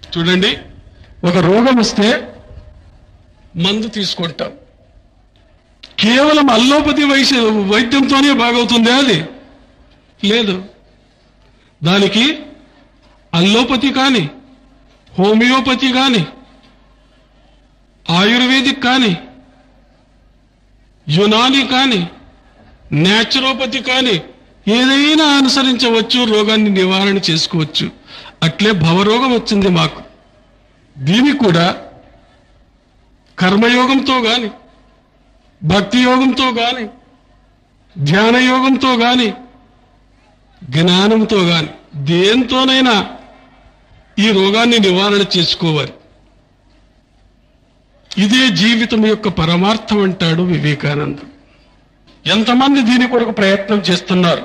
చూడండి ఒక రోగం వస్తే మందు తీసుకుంటాం కేవలం అల్లోపతి వైద్య వైద్యంతోనే బాగవుతుందే అది లేదు దానికి అల్లోపతి కానీ హోమియోపతి కానీ ఆయుర్వేదిక్ కానీ యునాని కానీ న్యాచురోపతి కానీ ఏదైనా అనుసరించవచ్చు రోగాన్ని నివారణ చేసుకోవచ్చు అట్లే భవరోగం వచ్చింది మాకు దీనికి కూడా కర్మయోగంతో గాని భక్తి యోగంతో గాని ధ్యాన యోగంతో గాని జ్ఞానంతో గాని దేంతోనైనా ఈ రోగాన్ని నివారణ చేసుకోవాలి ఇదే జీవితం యొక్క పరమార్థం అంటాడు వివేకానంద ఎంతమంది దీని కొరకు ప్రయత్నం చేస్తున్నారు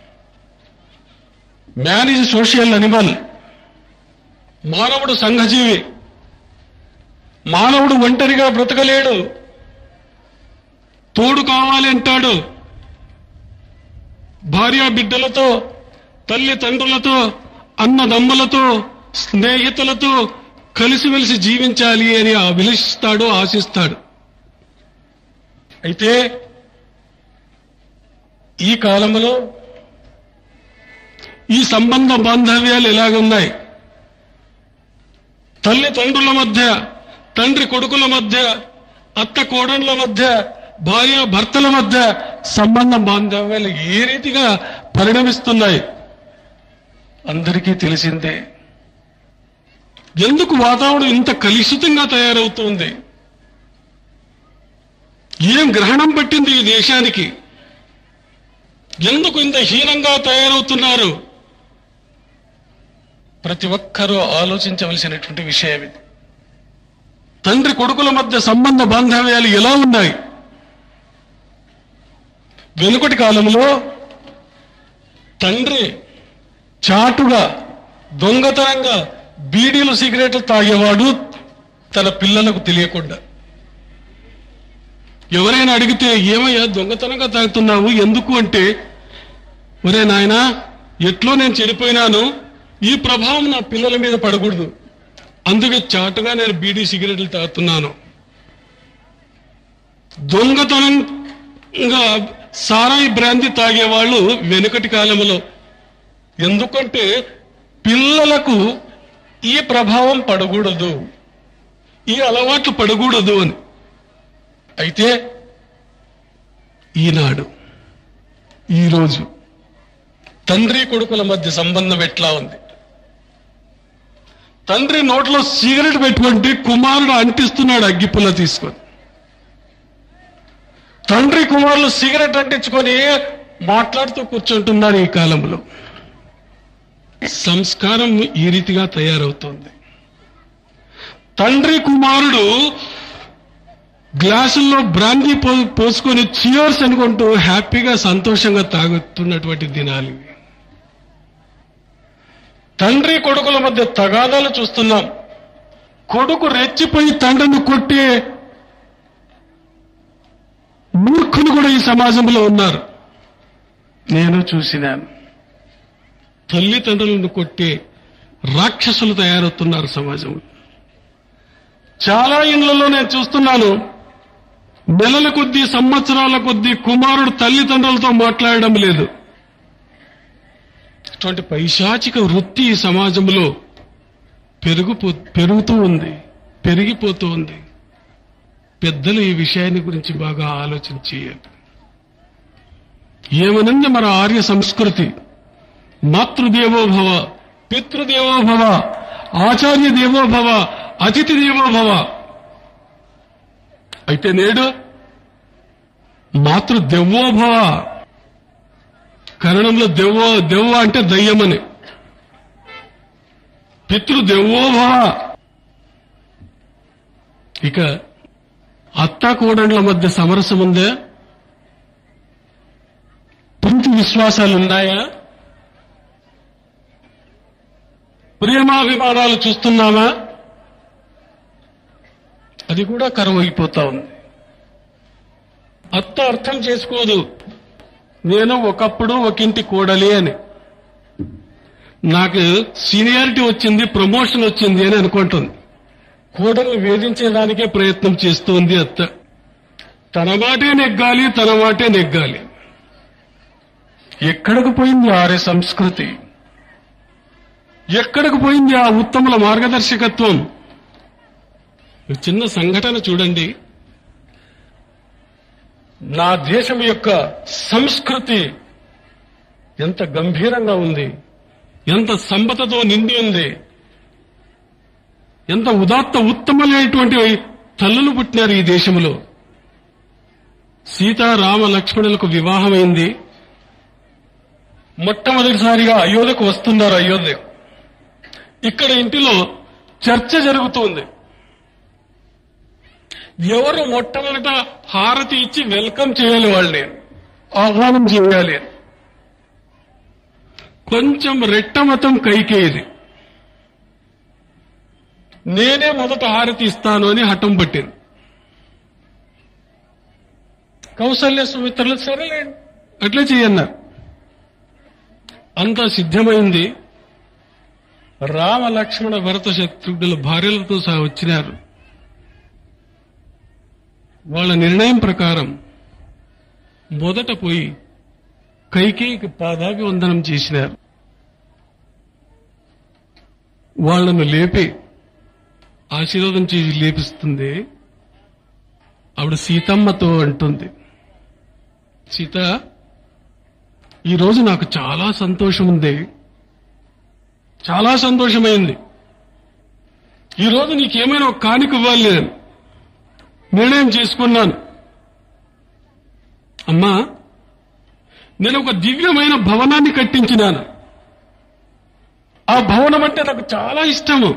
మ్యాన్ ఈజ్ సోషల్ అనిమల్ మానవుడు సంఘజీవి మానవుడు ఒంటరిగా బ్రతకలేడు తోడు కావాలి అంటాడు భార్య బిడ్డలతో తల్లి తండ్రులతో అన్నదమ్ములతో స్నేహితులతో కలిసిమెలిసి జీవించాలి అని అభిలషిస్తాడు ఆశిస్తాడు అయితే ఈ కాలంలో ఈ సంబంధ బాంధవ్యాలు ఎలాగున్నాయి తల్లి తండ్రుల మధ్య తండ్రి కొడుకుల మధ్య అత్త కోడళ్ల మధ్య భార్య భర్తల మధ్య సంబంధ బాంధవ్యాలు ఏ రీతిగా పరిణమిస్తున్నాయి అందరికీ తెలిసిందే ఎందుకు వాతావరణం ఇంత కలుషితంగా తయారవుతుంది ఏం గ్రహణం పట్టింది ఈ దేశానికి ఎందుకు ఇంత హీనంగా తయారవుతున్నారు ప్రతి ఒక్కరూ ఆలోచించవలసినటువంటి విషయం ఇది తండ్రి కొడుకుల మధ్య సంబంధ బాంధవ్యాలు ఎలా ఉన్నాయి వెనుకటి కాలంలో తండ్రి చాటుగా దొంగతనంగా బీడీలు సిగరెట్లు తాగేవాడు తన పిల్లలకు తెలియకుండా ఎవరైనా అడిగితే ఏమయ్యా దొంగతనంగా తాగుతున్నావు ఎందుకు అంటే ఒరే నాయనా ఎట్లో నేను చెడిపోయినాను ఈ ప్రభావం నా పిల్లల మీద పడకూడదు అందుకే చాటుగా నేను బీడీ సిగరెట్లు తాగుతున్నాను దొంగతనంగా సారాయి బ్రాంతి తాగేవాళ్ళు వెనుకటి కాలంలో ఎందుకంటే పిల్లలకు ఈ ప్రభావం పడకూడదు ఈ అలవాట్లు పడకూడదు అని అయితే ఈనాడు ఈరోజు తండ్రి కొడుకుల మధ్య సంబంధం ఎట్లా ఉంది తండ్రి నోట్లో సిగరెట్ పెట్టుకుంటే కుమారుడు అంటిస్తున్నాడు అగ్గిపుల్ల తీసుకొని తండ్రి కుమారులు సిగరెట్ అంటించుకొని మాట్లాడుతూ కూర్చుంటున్నారు ఈ కాలంలో సంస్కారం ఈ రీతిగా తయారవుతోంది తండ్రి కుమారుడు గ్లాసుల్లో బ్రాందీ పో పోసుకొని చియర్స్ అనుకుంటూ హ్యాపీగా సంతోషంగా తాగుతున్నటువంటి దినాలు ఇవి. తండ్రి కొడుకుల మధ్య తగాదాలు చూస్తున్నాం కొడుకు రెచ్చిపోయి తండ్రిని కొట్టే మూర్ఖులు కూడా ఈ సమాజంలో ఉన్నారు నేను చూసినాను తల్లిదండ్రులను కొట్టే రాక్షసులు తయారవుతున్నారు సమాజంలో చాలా ఇండ్లలో నేను చూస్తున్నాను నెలల కొద్దీ సంవత్సరాల కొద్దీ కుమారుడు తల్లిదండ్రులతో మాట్లాడడం లేదు ఇటువంటి పైశాచిక వృత్తి ఈ సమాజంలో పెరుగుపో పెరుగుతూ ఉంది పెరిగిపోతూ ఉంది పెద్దలు ఈ విషయాన్ని గురించి బాగా ఆలోచన చేయాలి ఏమనంది మన ఆర్య సంస్కృతి మాతృదేవోభవ పితృదేవోభవ ఆచార్య దేవోభవ అతిథి దేవోభవ అయితే నేడు మాతృ దెవ్వోభవ కన్నడంలో దెవ్వ దెవ్వ అంటే దయ్యమని పితృ దెవ్వోభవ ఇక అత్త కోడళ్ల మధ్య సమరసం ఉందా ప్రీతి విశ్వాసాలు ఉన్నాయా ప్రేమాభిమానాలు చూస్తున్నామా అది కూడా కరువైపోతా ఉంది అత్త అర్థం చేసుకోదు నేను ఒకప్పుడు ఒకింటి కోడలి అని నాకు సీనియారిటీ వచ్చింది ప్రమోషన్ వచ్చింది అని అనుకుంటుంది కోడలు వేధించేదానికే ప్రయత్నం చేస్తోంది అత్త తన మాటే నెగ్గాలి తన మాటే నెగ్గాలి ఎక్కడికి పోయింది ఆర్య సంస్కృతి ఎక్కడికి పోయింది ఆ ఉత్తముల మార్గదర్శకత్వం ఒక చిన్న సంఘటన చూడండి నా దేశం యొక్క సంస్కృతి ఎంత గంభీరంగా ఉంది ఎంత సంపదతో నిండి ఉంది ఎంత ఉదాత్త ఉత్తమమైనటువంటి తల్లులు పుట్టినారు ఈ దేశంలో సీతా రామ లక్ష్మణులకు వివాహమైంది మొట్టమొదటిసారిగా అయోధ్యకు వస్తున్నారు అయోధ్య ఇక్కడ ఇంటిలో చర్చ జరుగుతుంది ఎవరు మొట్టమొదట హారతి ఇచ్చి వెల్కమ్ చేయాలి వాళ్ళని ఆహ్వానం చేయాలి కొంచెం రెట్టమతం కైకేది నేనే మొదట హారతి ఇస్తాను అని హఠం పట్టింది కౌసల్య సుమిత్రులు సరేలేండి అట్లే చేయన్నారు అంతా సిద్ధమైంది రామ లక్ష్మణ భరత శత్రుఘ్నుల భార్యలతో సహా వచ్చినారు వాళ్ళ నిర్ణయం ప్రకారం మొదట పోయి కైకేయికి పాదాభి వందనం చేసినారు వాళ్లను లేపి ఆశీర్వాదం చేసి లేపిస్తుంది ఆవిడ సీతమ్మతో అంటుంది సీత ఈరోజు నాకు చాలా సంతోషం ఉంది చాలా సంతోషమైంది ఈరోజు నీకేమైనా ఒక కానుక ఇవ్వాలి నేను నిర్ణయం చేసుకున్నాను అమ్మా నేను ఒక దివ్యమైన భవనాన్ని కట్టించినాను ఆ భవనం అంటే నాకు చాలా ఇష్టము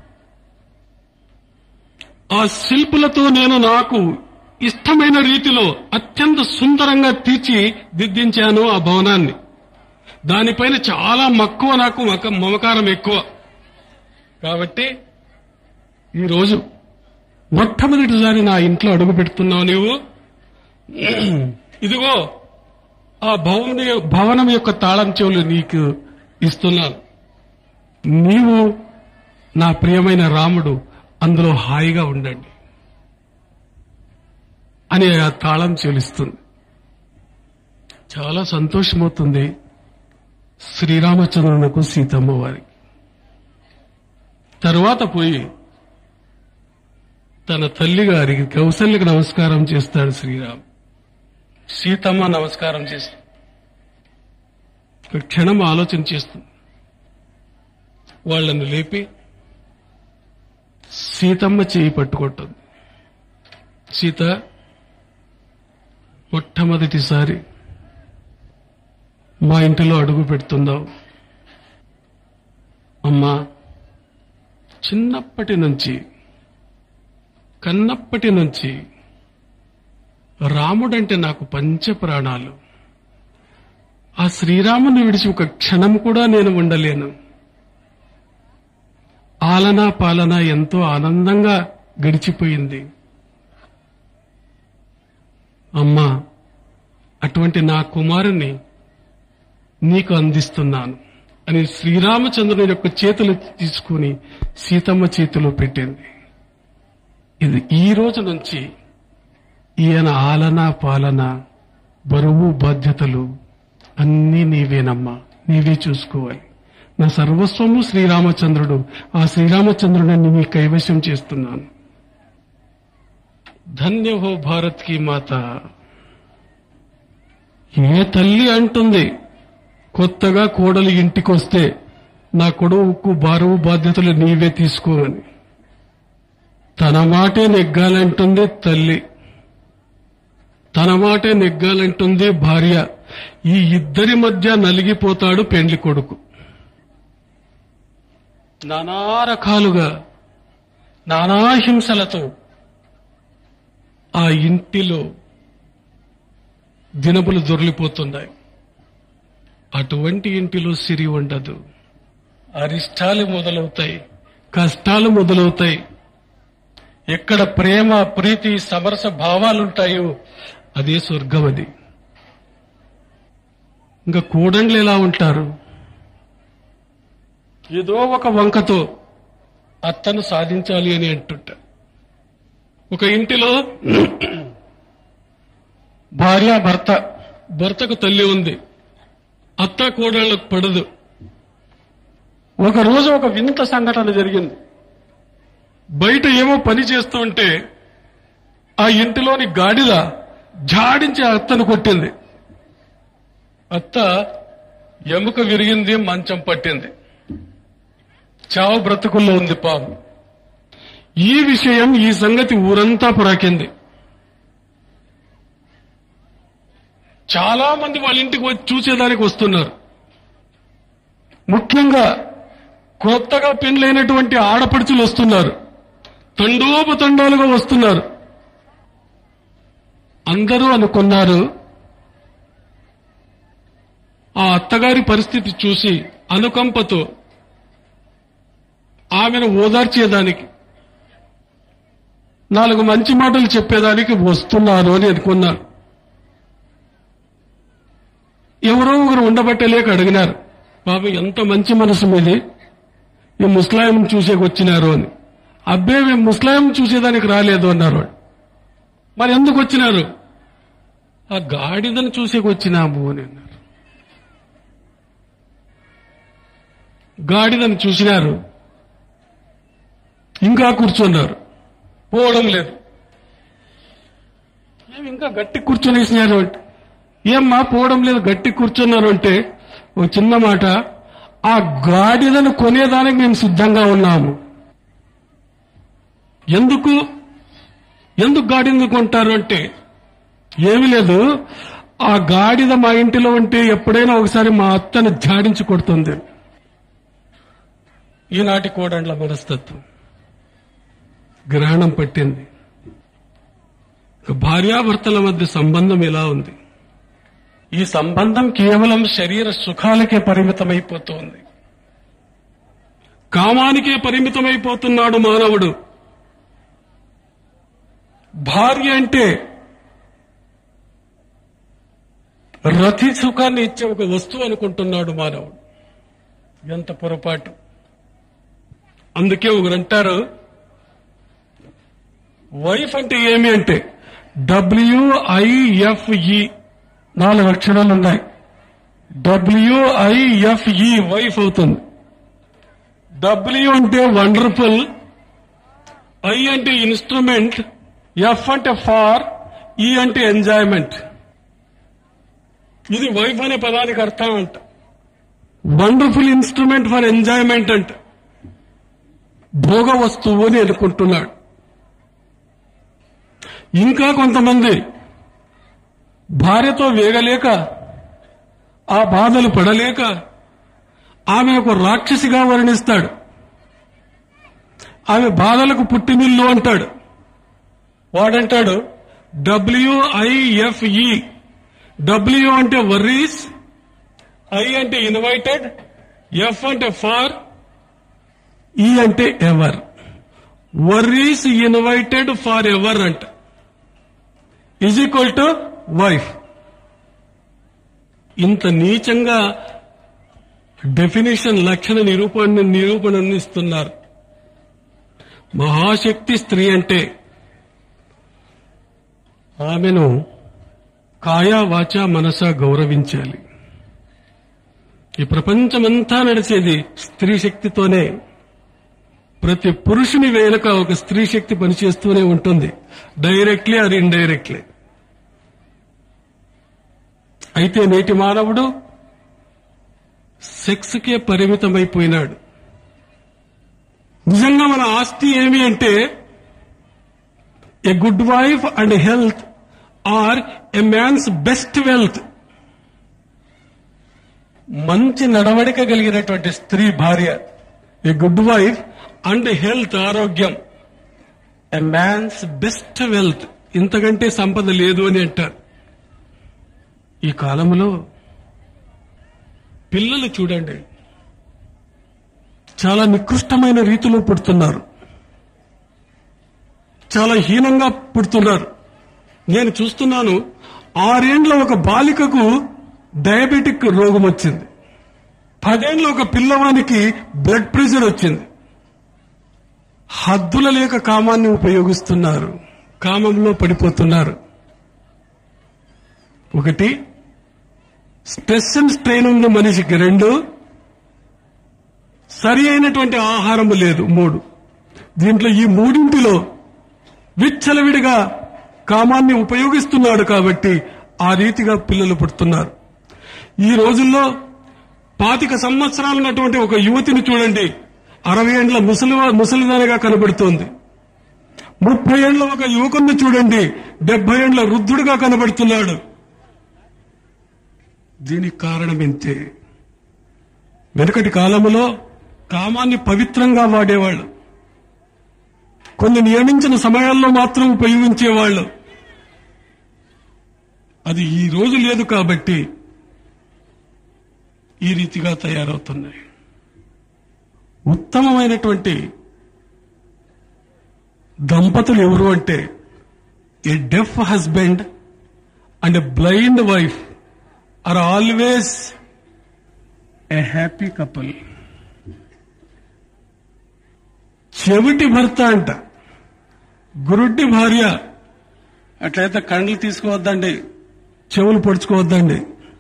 ఆ శిల్పులతో నేను నాకు ఇష్టమైన రీతిలో అత్యంత సుందరంగా తీర్చి దిద్దించాను ఆ భవనాన్ని దానిపైన చాలా మక్కువ నాకు మక- మమకారం ఎక్కువ కాబట్టి ఈరోజు మొట్టమొదటిసారి నా ఇంట్లో అడుగు పెడుతున్నావు నీవు ఇదిగో ఆ భవన భవనం యొక్క తాళం చెవులు నీకు ఇస్తున్నాను నీవు నా ప్రియమైన రాముడు అందులో హాయిగా ఉండండి అని ఆ తాళం చెల్లిస్తుంది చాలా సంతోషమవుతుంది శ్రీరామచంద్రునకు సీతమ్మ వారికి తరువాత పోయి తన తల్లి గారికి కౌసల్యకు నమస్కారం చేస్తాడు శ్రీరామ్ సీతమ్మ నమస్కారం చేస్తుంది ఒక క్షణం ఆలోచన చేస్తుంది వాళ్ళను లేపి సీతమ్మ చేయి పట్టుకుంటుంది సీత మొట్టమొదటిసారి మా ఇంటిలో అడుగు పెడుతున్నావు అమ్మా చిన్నప్పటి నుంచి కన్నప్పటి నుంచి రాముడంటే నాకు పంచ ప్రాణాలు ఆ శ్రీరాముని విడిచి ఒక క్షణం కూడా నేను ఉండలేను ఆలనా పాలన ఎంతో ఆనందంగా గడిచిపోయింది అమ్మా అటువంటి నా కుమారుని నీకు అందిస్తున్నాను అని శ్రీరామచంద్రుని యొక్క చేతులు తీసుకుని సీతమ్మ చేతిలో పెట్టింది ఇది ఈ రోజు నుంచి ఈయన ఆలన పాలన బరువు బాధ్యతలు అన్నీ నీవేనమ్మా నీవే చూసుకోవాలి నా సర్వస్వము శ్రీరామచంద్రుడు ఆ శ్రీరామచంద్రుడిని నీ కైవశం చేస్తున్నాను ధన్య హో భారత్ కి మాత ఏ తల్లి అంటుంది కొత్తగా కోడలు ఇంటికొస్తే నా కొడుకు బరువు బాధ్యతలు నీవే తీసుకోమని తన మాటే నెగ్గాలంటుంది తల్లి తన మాటే నెగ్గాలంటుంది భార్య ఈ ఇద్దరి మధ్య నలిగిపోతాడు పెండ్లి కొడుకు నానా రకాలుగా నానా హింసలతో ఆ ఇంటిలో దినములు దొర్లిపోతున్నాయి అటువంటి ఇంటిలో సిరి ఉండదు అరిష్టాలు మొదలవుతాయి కష్టాలు మొదలవుతాయి ఎక్కడ ప్రేమ ప్రీతి సమరస భావాలుంటాయో అదే స్వర్గం అది ఇంకా కోడండ్లు ఎలా ఉంటారు ఏదో ఒక వంకతో అత్తను సాధించాలి అని అంటుంట ఒక ఇంటిలో భార్య భర్త భర్తకు తల్లి ఉంది అత్త కోడళ్లకు పడదు ఒక రోజు ఒక వింత సంఘటన జరిగింది బయట ఏమో పని చేస్తూ ఉంటే ఆ ఇంటిలోని గాడిద జాడించి ఆ అత్తను కొట్టింది అత్త ఎముక విరిగింది మంచం పట్టింది చావు బ్రతుకుల్లో ఉంది పాము ఈ విషయం ఈ సంగతి ఊరంతా పురాకింది చాలా మంది వాళ్ళ ఇంటికి వచ్చి చూసేదానికి వస్తున్నారు ముఖ్యంగా కొత్తగా పెండ్లైనటువంటి ఆడపడుచులు వస్తున్నారు తండోపతండాలుగా వస్తున్నారు అందరూ అనుకున్నారు ఆ అత్తగారి పరిస్థితి చూసి అనుకంపతో ఆమెను ఓదార్చేదానికి నాలుగు మంచి మాటలు చెప్పేదానికి వస్తున్నారు అని అనుకున్నారు ఎవరో ఒకరు ఉండబట్టలేక అడిగినారు బాబు ఎంత మంచి మనసు మీది ఈ ముస్లాం చూసేకి వచ్చినారు అని అబ్బే మేము ముస్లాం చూసేదానికి రాలేదు అన్నారు వాళ్ళు. మరి ఎందుకు వచ్చినారు ఆ గాడిదను చూసేకి వచ్చినాము అని అన్నారు గాడిదను చూసినారు ఇంకా కూర్చున్నారు పోవడం లేదు ఏమి ఇంకా గట్టి కూర్చొనేసినారు అంటే ఏమ్మా పోవడం లేదు గట్టి కూర్చున్నారు అంటే ఒక చిన్న మాట ఆ గాడిదను కొనేదానికి మేము సిద్ధంగా ఉన్నాము ఎందుకు ఎందుకు గాడిదను కొంటారు అంటే ఏమీ లేదు ఆ గాడిద మా ఇంటిలో ఉంటే ఎప్పుడైనా ఒకసారి మా అత్తను జాడించి కొడుతుంది ఈనాటి కోడండ్ల మనస్తత్వం గ్రహణం పట్టింది భార్యాభర్తల మధ్య సంబంధం ఎలా ఉంది ఈ సంబంధం కేవలం శరీర సుఖాలకే పరిమితమైపోతుంది కామానికే పరిమితమైపోతున్నాడు మానవుడు భార్య అంటే రతి సుఖాన్ని ఇచ్చే ఒక వస్తువు అనుకుంటున్నాడు మానవుడు ఎంత పొరపాటు అందుకే ఒకరు అంటారు వైఫ్ అంటే ఏమి అంటే డబ్ల్యూఐఎఫ్ఈ నాలుగు అక్షరాలు ఉన్నాయి డబ్ల్యూఐఎఫ్ఈ వైఫ్ అవుతుంది డబ్ల్యూ అంటే వండర్ఫుల్ ఐ అంటే ఇన్స్ట్రుమెంట్ ఎఫ్ అంటే ఫార్ ఈ అంటే ఎంజాయ్మెంట్ ఇది వైఫ్ అనే పదానికి అర్థం అంట వండర్ఫుల్ ఇన్స్ట్రుమెంట్ ఫర్ ఎంజాయ్మెంట్ అంట భోగ వస్తువు అని అనుకుంటున్నాడు ఇంకా కొంతమంది భార్యతో వేగలేక ఆ బాధలు పడలేక ఆమె ఒక రాక్షసిగా వర్ణిస్తాడు ఆమె బాధలకు పుట్టినిల్లు అంటాడు వాడంటాడు డబ్ల్యూఐఎఫ్ఈ డబ్ల్యూ అంటే వర్రీస్ ఐ అంటే ఇన్వైటెడ్ ఎఫ్ అంటే ఫార్ ఈ అంటే ever worries invited for ever అంట ఈజ్ ఈక్వల్ టు వైఫ్ ఇంత నీచంగా డెఫినేషన్ లక్షణ నిరూపణ నిరూపణను ఇస్తున్నారు మహాశక్తి స్త్రీ అంటే ఆమెను కాయా వాచ మనస గౌరవించాలి ఈ ప్రపంచమంతా నడిచేది స్త్రీ శక్తితోనే ప్రతి పురుషుని వెనుక ఒక స్త్రీ శక్తి పనిచేస్తూనే ఉంటుంది డైరెక్ట్లీ ఆర్ ఇండైరెక్ట్లీ అయితే నేటి మానవుడు సెక్స్కే పరిమితమైపోయినాడు నిజంగా మన ఆస్తి ఏమి అంటే a good wife and health are a man's best wealth మంచి నడవడిక కలిగినటువంటి స్త్రీ భార్య a good wife and health ఆరోగ్యం ఎ మ్యాన్స్ బెస్ట్ వెల్త్ ఇంతకంటే సంపద లేదు అని అంటారు ఈ కాలంలో పిల్లలు చూడండి చాలా నికృష్టమైన రీతిలో పుడుతున్నారు చాలా హీనంగా పుడుతున్నారు నేను చూస్తున్నాను ఆరేండ్ల ఒక బాలికకు డయాబెటిక్ రోగం వచ్చింది పదేళ్ళు ఒక పిల్లవానికి బ్లడ్ ప్రెషర్ వచ్చింది హద్దుల లేక కామాన్ని ఉపయోగిస్తున్నారు కామంలో పడిపోతున్నారు ఒకటి స్ట్రెస్ అండ్ స్ట్రెయిన్ ఉంది మనిషికి రెండు సరి అయినటువంటి ఆహారం లేదు మూడు దీంట్లో ఈ మూడింటిలో విచ్చలవిడిగా కామాన్ని ఉపయోగిస్తున్నాడు కాబట్టి ఆ రీతిగా పిల్లలు పుడుతున్నారు ఈ రోజుల్లో పాతిక సంవత్సరాలు ఉన్నటువంటి ఒక యువతిని చూడండి అరవై ఏండ్ల ముసలి ముసలిదానిగా కనబడుతోంది ముప్పై ఏండ్ల ఒక యువకుడిని చూడండి డెబ్బై ఏండ్ల వృద్ధుడుగా కనబడుతున్నాడు దీనికి కారణం ఇంతే వెనుకటి కాలంలో కామాన్ని పవిత్రంగా వాడేవాళ్ళు కొన్ని నియమించిన సమయాల్లో మాత్రం ఉపయోగించేవాళ్ళు అది ఈ రోజు లేదు కాబట్టి ఈ రీతిగా తయారవుతున్నాయి ఉత్తమమైనటువంటి దంపతులు ఎవరు అంటే a deaf husband and a blind wife are always a happy couple చెవిటి భర్త అంట గురుడ్డి భార్య అట్లయితే కండ్లు తీసుకోవద్దండి చెవులు పొడుచుకోవద్దండి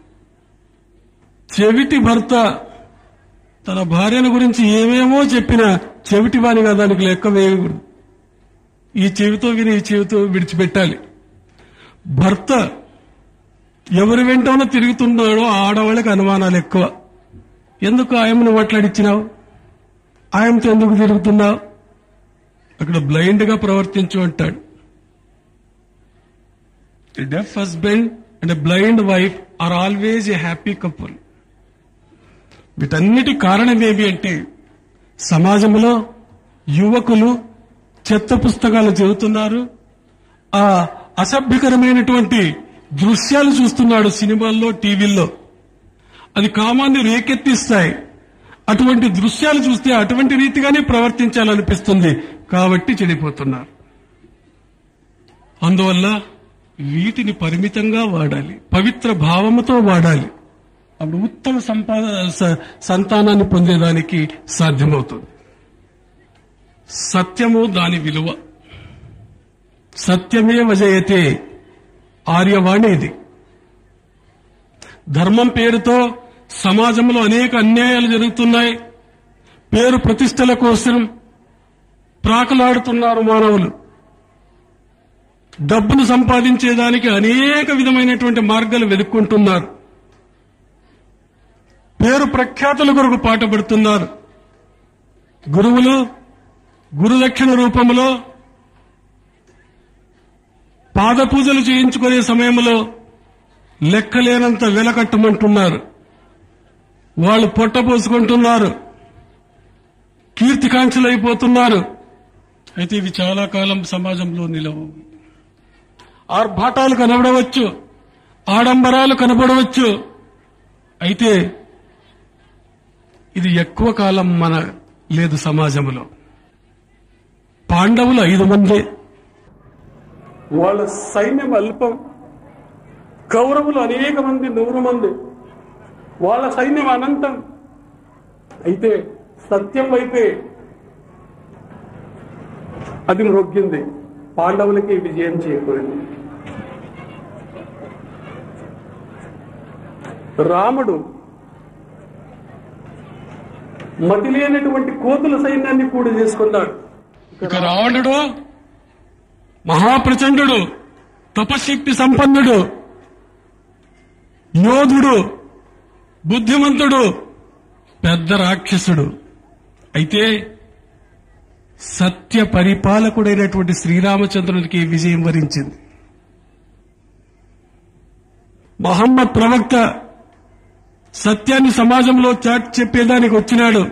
చెవిటి భర్త తన భార్యను గురించి ఏమేమో చెప్పినా చెవిటి వానిగా దానికి లెక్క వేయకూడదు ఈ చెవితో విని ఈ చెవితో విడిచిపెట్టాలి భర్త ఎవరి వెంటనో తిరుగుతున్నాడో ఆడవాళ్ళకి అనుమానాలు ఎక్కువ ఎందుకు ఆయమ్మను మాట్లాడిచ్చినావు ఆయనతో ఎందుకు తిరుగుతున్నావు అక్కడ బ్లైండ్ గా ప్రవర్తించు అంటాడు deaf husband and blind wife are always a happy couple వీటన్నిటి కారణం ఏమి అంటే సమాజంలో యువకులు చెత్త పుస్తకాలు చదువుతున్నారు ఆ అసభ్యకరమైనటువంటి దృశ్యాలు చూస్తున్నాడు సినిమాల్లో టీవీల్లో అది కామాన్ని రేకెత్తిస్తాయి అటువంటి దృశ్యాలు చూస్తే అటువంటి రీతిగానే ప్రవర్తించాలనిపిస్తుంది కాబట్టి చెడిపోతున్నారు అందువల్ల వీటిని పరిమితంగా వాడాలి పవిత్ర భావముతో వాడాలి అప్పుడు ఉత్తమ సంపాద స- సంతానాన్ని పొందేదానికి సాధ్యమవుతుంది సత్యము దాని విలువ సత్యమే వజయతే ఆర్యవాణి ఇది ధర్మం పేరుతో సమాజంలో అనేక అన్యాయాలు జరుగుతున్నాయి పేరు ప్రతిష్టల కోసం ప్రాకలాడుతున్నారు మానవులు డబ్బును సంపాదించేదానికి అనేక విధమైనటువంటి మార్గాలు వెతుక్కుంటున్నారు పేరు ప్రఖ్యాతుల కొరకు పాటుపడుతున్నారు గురువులు గురుదక్షిణ రూపంలో పాద పూజలు చేయించుకునే సమయంలో లెక్కలేనంత వెలకట్టమంటున్నారు వాళ్ళు పొట్టపోసుకుంటున్నారు కీర్తికాంక్షలైపోతున్నారు అయితే ఇవి చాలా కాలం సమాజంలో నిలవు ఆర్భాటాలు కనబడవచ్చు ఆడంబరాలు కనబడవచ్చు అయితే ఇది ఎక్కువ కాలం మన లేదు సమాజంలో పాండవులు ఐదు మంది వాళ్ళ సైన్యం అల్పం కౌరవులు అనేక మంది నూరు మంది వాళ్ళ సైన్యం అనంతం అయితే సత్యం వైపే అది మ్రొగ్గింది పాండవులకి విజయం చేకూరింది రాముడు మతి లేనటువంటి కోతుల సైన్యాన్ని కూడా చేసుకున్నాడు ఇక రావణుడు మహాప్రచండు తపశక్తి సంపన్నుడు యోధుడు బుద్ధిమంతుడు పెద్ద రాక్షసుడు అయితే సత్య పరిపాలకుడైనటువంటి శ్రీరామచంద్రునికి విజయం వరించింది మహమ్మద్ ప్రవక్త సత్యాన్ని సమాజంలో చాటి చెప్పేదానికి వచ్చినాడు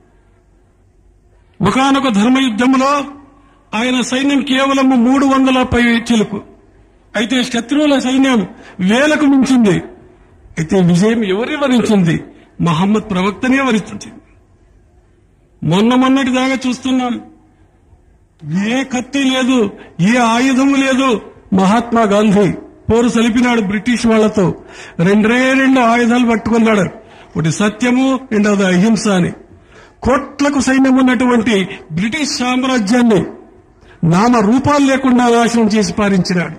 ఒకనొక ధర్మయుద్ధంలో ఆయన సైన్యం కేవలం మూడు వందల పై చిలుకు అయితే శత్రువుల సైన్యం వేలకు మించింది అయితే విజయం ఎవరి వరించింది మహమ్మద్ ప్రవక్తనే వరించింది మొన్న మొన్నటి దాకా చూస్తున్నాం ఏ కత్తి లేదు ఏ ఆయుధము లేదు మహాత్మా గాంధీ పోరు సలిపినాడు బ్రిటిష్ వాళ్లతో రెండే రెండు ఆయుధాలు పట్టుకున్నాడు ఒకటి సత్యము రెండవది అహింస అని కోట్లకు సైన్యం ఉన్నటువంటి బ్రిటిష్ సామ్రాజ్యాన్ని నామ రూపాలు లేకుండా నాశనం చేసి పారించినాడు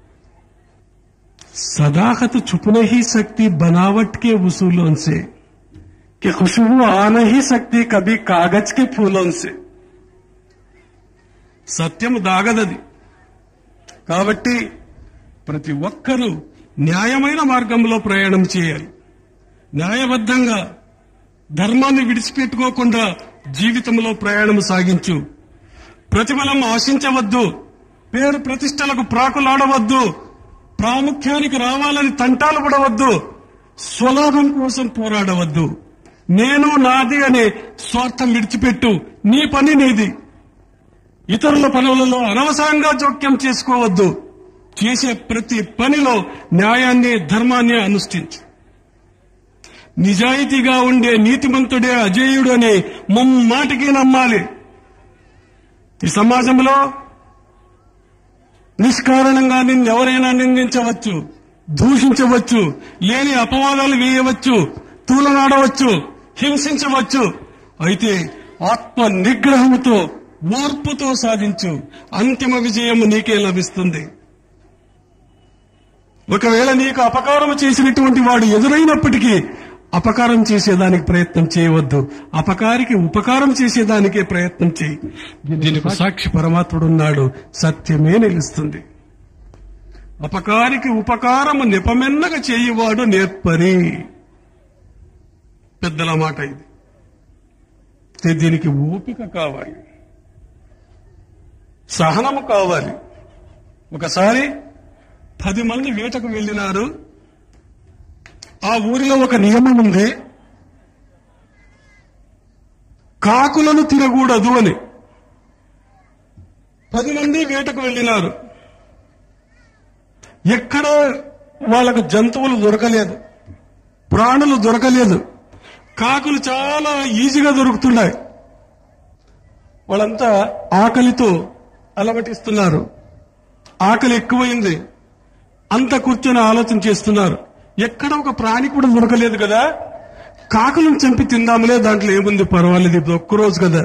सदाकत छुपने ही सकती बनावट के वसूलों से कि खुशबू आ नहीं सकती कभी कागज के फूलों से సత్యం దాగదది కాబట్టి ప్రతి ఒక్కరూ న్యాయమైన మార్గంలో ప్రయాణం చేయాలి న్యాయబద్ధంగా ధర్మాన్ని విడిచిపెట్టుకోకుండా జీవితంలో ప్రయాణం సాగించు ప్రతిఫలం ఆశించవద్దు పేరు ప్రతిష్టలకు ప్రాకులాడవద్దు ప్రాముఖ్యానికి రావాలని తంటాలు పడవద్దు స్వలాభం కోసం పోరాడవద్దు నేను నాది అనే స్వార్థం విడిచిపెట్టు నీ పని నీది ఇతరుల పనులలో అనవసరంగా జోక్యం చేసుకోవద్దు చేసే ప్రతి పనిలో న్యాయాన్ని ధర్మాన్ని అనుష్ఠించు నిజాయితీగా ఉండే నీతిమంతుడే అజేయుడు అని ముమ్మాటికి నమ్మాలి ఈ సమాజంలో నిష్కారణంగా నిన్నెవరైనా నిందించవచ్చు దూషించవచ్చు లేని అపవాదాలు వేయవచ్చు తూలనాడవచ్చు హింసించవచ్చు అయితే ఆత్మ నిగ్రహంతో ఓర్పుతో సాధించు అంతిమ విజయం నీకే లభిస్తుంది ఒకవేళ నీకు అపకారం చేసినటువంటి వాడు ఎదురైనప్పటికీ అపకారం చేసేదానికి ప్రయత్నం చేయవద్దు అపకారికి ఉపకారం చేసేదానికే ప్రయత్నం చేయి దీనికి సాక్షి పరమాత్ముడు ఉన్నాడు సత్యమే నిలుస్తుంది అపకారికి ఉపకారము నిపమెన్నగా చేయువాడు నేర్పరి పెద్దల మాట ఇది అయితే దీనికి ఓపిక కావాలి సహనము కావాలి ఒకసారి పది మంది వేటకు వెళ్ళినారు ఆ ఊరిలో ఒక నియమం ఉంది కాకులను తినకూడదు అని పది మంది వేటకు వెళ్ళినారు ఎక్కడ వాళ్ళకు జంతువులు దొరకలేదు ప్రాణులు దొరకలేదు కాకులు చాలా ఈజీగా దొరుకుతున్నాయి వాళ్ళంతా ఆకలితో అలమటిస్తున్నారు ఆకలి ఎక్కువైంది అంత కూర్చొని ఆలోచన చేస్తున్నారు ఎక్కడ ఒక ప్రాణి కూడా దొరకలేదు కదా కాకులను చంపి తిందాములే దాంట్లో ఏముంది పర్వాలేదు ఇది ఒక్కరోజు కదా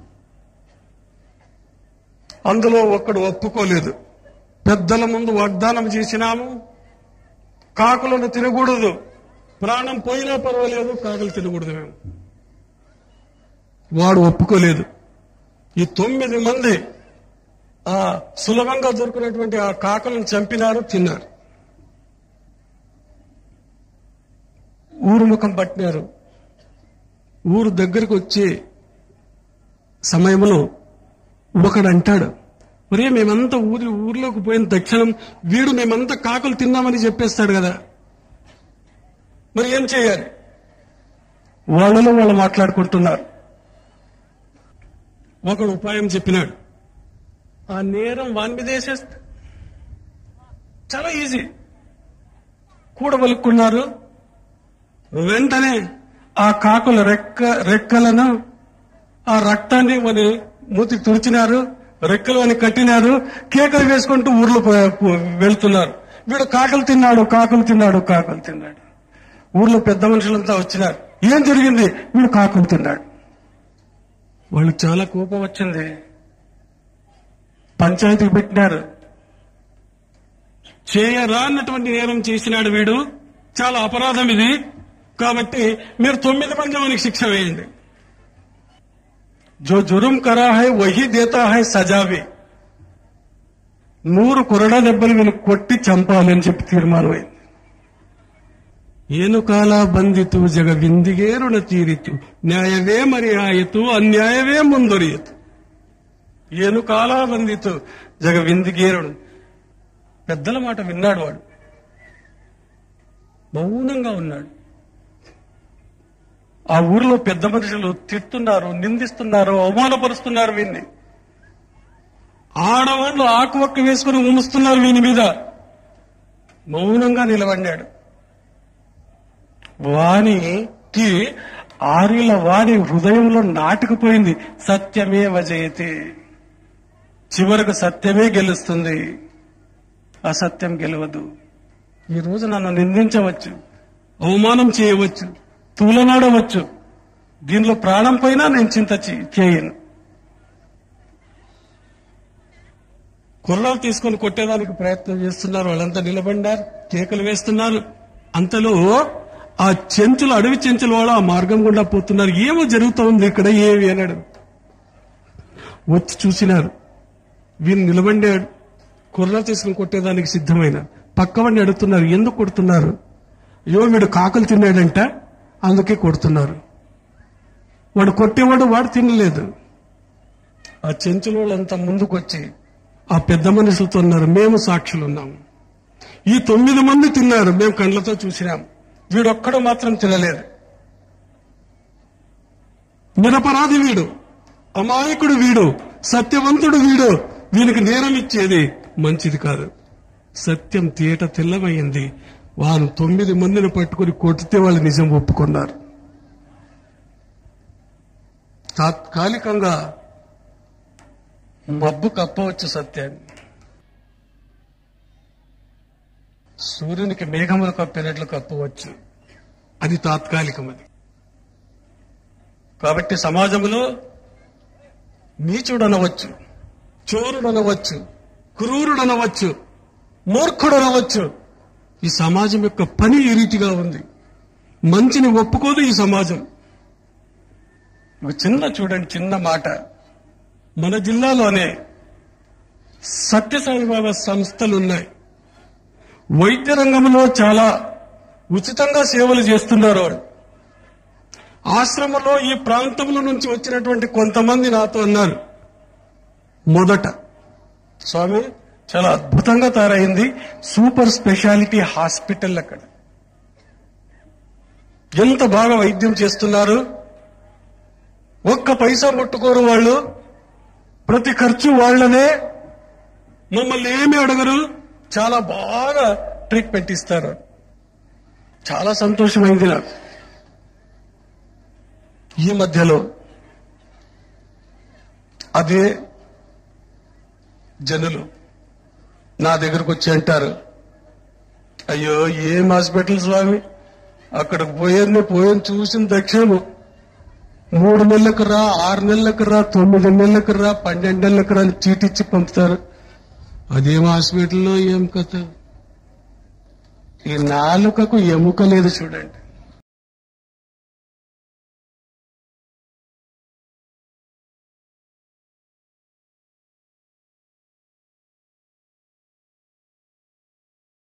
అందులో ఒక్కడు ఒప్పుకోలేదు పెద్దల ముందు వాగ్దానం చేసినాము కాకులను తినకూడదు ప్రాణం పోయినా పర్వాలేదు కాకులు తినకూడదు మేము వాడు ఒప్పుకోలేదు ఈ తొమ్మిది మంది ఆ సులభంగా దొరికినటువంటి ఆ కాకులను చంపినారు తిన్నారు ఊరు ముఖం పట్టినారు ఊరు దగ్గరికి వచ్చే సమయంలో ఒకడు అంటాడు ఒరే మేమంతా ఊరి ఊర్లోకి పోయిన తక్షణం వీడు మేమంతా కాకులు తిన్నామని చెప్పేస్తాడు కదా మరి ఏం చేయాలి వాళ్ళలో వాళ్ళు మాట్లాడుకుంటున్నారు ఒకడు ఉపాయం చెప్పినాడు ఆ నేరం వాని మీద వేసేస్తా చాలా ఈజీ కూడబలుక్కున్నారు వెంటనే ఆ కాకుల రెక్క రెక్కలను ఆ రక్తాన్ని మన మూతికి తుడిచినారు రెక్కలు అని కట్టినారు కేకలు వేసుకుంటూ ఊర్లో పో- పో- వెళ్తున్నారు వీడు కాకులు తిన్నాడు కాకులు తిన్నాడు కాకులు తిన్నాడు ఊర్లో పెద్ద మనుషులంతా వచ్చినారు ఏం జరిగింది వీడు కాకులు తిన్నాడు వాళ్ళు చాలా కోపం వచ్చింది పంచాయతీకి పెట్టినారు చేయరా అన్నటువంటి నేరం చేసినాడు వీడు చాలా అపరాధం ఇది కాబట్టి మీరు తొమ్మిది మంది మనకి శిక్ష వేయండి జో జురుం కరా హై వహి దేతా హై సజావి నూరు కొరడా దెబ్బలు వీళ్ళు కొట్టి చంపాలి అని చెప్పి తీర్మానం అయింది ಏನು ಕಾಲ ಬಂದಿತು ಜಗ ವಿಂದಿಗೇರುಣ ತೀರಿತು ನ್ಯಾಯವೇ ಮರೆಯಾಯಿತು ಅನ್ಯಾಯವೇ ಮುಂದುವರಿಯಿತು ಏನು కాల ಬಂದಿತು జగ విందిగేరుడు పెద్దల మాట విన్నాడు వాడు మౌనంగా ఉన్నాడు ఆ ఊరిలో పెద్ద మనుషులు తిడుతున్నారు నిందిస్తున్నారు అవమానపరుస్తున్నారు వీన్ని ఆడవాళ్ళు ఆకువక్క వేసుకుని ఉముస్తున్నారు వీని మీద మౌనంగా నిలబడ్డాడు వానికి ఆర్యుల వాణి హృదయంలో నాటుకుపోయింది సత్యమే వజయతే చివరకు సత్యమే గెలుస్తుంది అసత్యం గెలవదు ఈ రోజు నన్ను నిందించవచ్చు అవమానం చేయవచ్చు తూలనాడవచ్చు దీనిలో ప్రాణం పైన నేను చింత చే- చేయను కుర్రాలు తీసుకొని కొట్టేదానికి ప్రయత్నం చేస్తున్నారు వాళ్ళంతా నిలబడ్డారు కేకలు వేస్తున్నారు అంతలో ఆ చెంచులు అడవి చెంచుల వాళ్ళు ఆ మార్గం గుండా పోతున్నారు ఏమో జరుగుతూ ఉంది ఇక్కడ ఏమి అన్నాడు వచ్చి చూసినారు వీరు నిలబడ్డాడు కుర్రాలు తీసుకుని కొట్టేదానికి సిద్ధమైన పక్కవాడిని అడుగుతున్నారు ఎందుకు కొడుతున్నారు అయ్యో వీడు కాకులు తిన్నాడంట అందుకే కొడుతున్నారు వాడు కొట్టేవాడు వాడు తినలేదు ఆ చెంచుల వాళ్ళంతా ముందుకొచ్చి ఆ పెద్ద మనుషులతో ఉన్నారు మేము సాక్షులు ఉన్నాము ఈ తొమ్మిది మంది తిన్నారు మేము కండ్లతో చూసినాం వీడొక్కడు మాత్రం తినలేదు నిరపరాధి వీడు అమాయకుడు వీడు సత్యవంతుడు వీడు వీనికి నేరం ఇచ్చేది మంచిది కాదు సత్యం తేట తెల్లమైంది వారు తొమ్మిది మందిని పట్టుకుని కొట్టితే వాళ్ళు నిజం ఒప్పుకున్నారు తాత్కాలికంగా మబ్బు కప్పవచ్చు సత్యాన్ని సూర్యునికి మేఘములు కప్పినట్లు కప్పవచ్చు అది తాత్కాలికమది కాబట్టి సమాజంలో నీచుడనవచ్చు చోరుడనవచ్చు క్రూరుడనవచ్చు మూర్ఖుడనవచ్చు ఈ సమాజం యొక్క పని ఈ రీతిగా ఉంది మంచిని ఒప్పుకోదు ఈ సమాజం ఒక చిన్న చూడండి చిన్న మాట మన జిల్లాలోనే సత్యసాయి బాబా సంస్థలు ఉన్నాయి వైద్య రంగంలో చాలా ఉచితంగా సేవలు చేస్తున్నారు వాళ్ళు ఆశ్రమంలో ఈ ప్రాంతంలో నుంచి వచ్చినటువంటి కొంతమంది నాతో అన్నారు మొదట స్వామి చాలా అద్భుతంగా తయారైంది సూపర్ స్పెషాలిటీ హాస్పిటల్ అక్కడ ఎంత బాగా వైద్యం చేస్తున్నారు ఒక్క పైసా ముట్టుకోరు వాళ్ళు ప్రతి ఖర్చు వాళ్ళనే మమ్మల్ని ఏమి అడగరు చాలా బాగా ట్రీట్మెంట్ ఇస్తారు చాలా సంతోషమైంది నాకు ఈ మధ్యలో అదే జనులు నా దగ్గరకు వచ్చి అంటారు అయ్యో ఏం హాస్పిటల్ స్వామి అక్కడికి పోయేది పోయేది చూసిన దక్షిణము మూడు నెలలకు రా ఆరు నెలలకు రా తొమ్మిది నెలలకు రా పన్నెండు నెలలకు రా అని చీటిచ్చి పంపుతారు అదేం హాస్పిటల్లో ఏం కథ ఈ నాలుకకు ఎముక లేదు చూడండి